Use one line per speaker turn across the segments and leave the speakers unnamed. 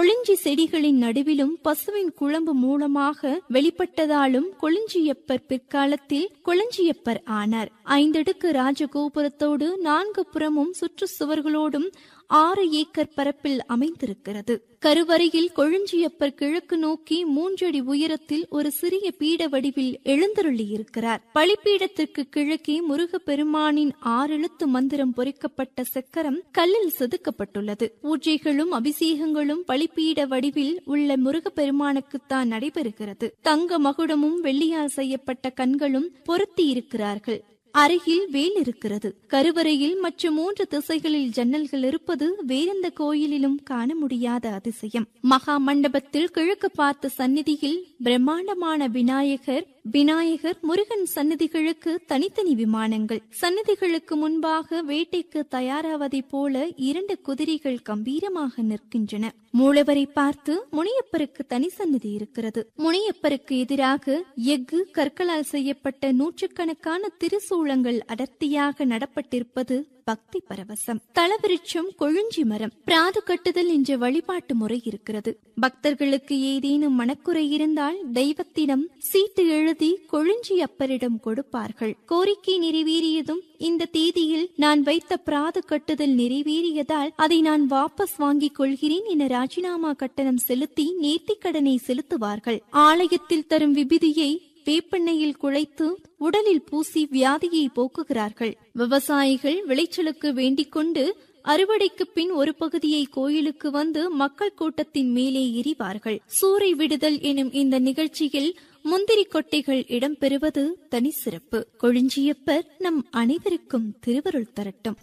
கொளிஞ்சி செடிகளின் நடுவிலும் பசுவின் குழம்பு மூலமாக வெளிப்பட்டதாலும் கொளிஞ்சியப்பர் பிற்காலத்தில் கொளஞ்சியப்பர் ஆனார் ஐந்தடுக்கு ராஜகோபுரத்தோடு நான்கு புறமும் சுற்று சுவர்களோடும் ஆறு ஏக்கர் பரப்பில் அமைந்திருக்கிறது கருவறையில் கொழுஞ்சியப்பர் கிழக்கு நோக்கி மூன்றடி உயரத்தில் ஒரு சிறிய பீட வடிவில் எழுந்தருளியிருக்கிறார் பலிப்பீடத்திற்கு கிழக்கே முருகப்பெருமானின் ஆறெழுத்து மந்திரம் பொறிக்கப்பட்ட சக்கரம் கல்லில் செதுக்கப்பட்டுள்ளது பூஜைகளும் அபிஷேகங்களும் பலிப்பீட வடிவில் உள்ள முருகப்பெருமானுக்குத்தான் நடைபெறுகிறது தங்க மகுடமும் வெள்ளியால் செய்யப்பட்ட கண்களும் பொருத்தி இருக்கிறார்கள் அருகில் வேல் இருக்கிறது கருவறையில் மற்ற மூன்று திசைகளில் ஜன்னல்கள் இருப்பது வேறெந்த கோயிலிலும் காண முடியாத அதிசயம் மகா மண்டபத்தில் கிழக்கு பார்த்த சந்நிதியில் பிரம்மாண்டமான விநாயகர் விநாயகர் முருகன் சன்னதிகளுக்கு தனித்தனி விமானங்கள் சன்னதிகளுக்கு முன்பாக வேட்டைக்கு தயாராவதைப் போல இரண்டு குதிரைகள் கம்பீரமாக நிற்கின்றன மூலவரை பார்த்து முனியப்பருக்கு தனி சன்னதி இருக்கிறது முனியப்பருக்கு எதிராக எஃகு கற்களால் செய்யப்பட்ட நூற்றுக்கணக்கான திருசூலங்கள் அடர்த்தியாக நடப்பட்டிருப்பது பக்தி பரவசம் தலவிருட்சம் கொழுஞ்சி மரம் பிராது கட்டுதல் என்ற வழிபாட்டு முறை இருக்கிறது பக்தர்களுக்கு ஏதேனும் மனக்குறை இருந்தால் தெய்வத்திடம் சீட்டு எழுதி கொழுஞ்சி அப்பரிடம் கொடுப்பார்கள் கோரிக்கை நிறைவேறியதும் இந்த தேதியில் நான் வைத்த பிராது கட்டுதல் நிறைவேறியதால் அதை நான் வாபஸ் வாங்கிக் கொள்கிறேன் என ராஜினாமா கட்டணம் செலுத்தி நேர்த்திக் கடனை செலுத்துவார்கள் ஆலயத்தில் தரும் விபிதியை வேப்பெண்ணெயில் குழைத்து உடலில் பூசி வியாதியை போக்குகிறார்கள் விவசாயிகள் விளைச்சலுக்கு வேண்டிக் கொண்டு அறுவடைக்கு பின் ஒரு பகுதியை கோயிலுக்கு வந்து மக்கள் கூட்டத்தின் மேலே எறிவார்கள் சூறை விடுதல் எனும் இந்த நிகழ்ச்சியில் முந்திரி கொட்டைகள் இடம்பெறுவது தனி சிறப்பு கொழிஞ்சியப்பர் நம் அனைவருக்கும் திருவருள் தரட்டும்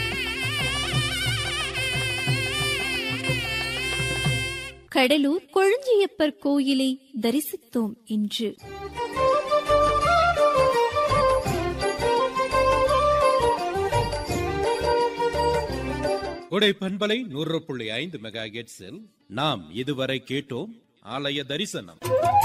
கடலூர் கொழுஞ்சியப்பர் கோயிலை தரிசித்தோம் இன்று
கொடை பண்பலை நூறு புள்ளி ஐந்து மெகா நாம் இதுவரை கேட்டோம் ஆலய தரிசனம்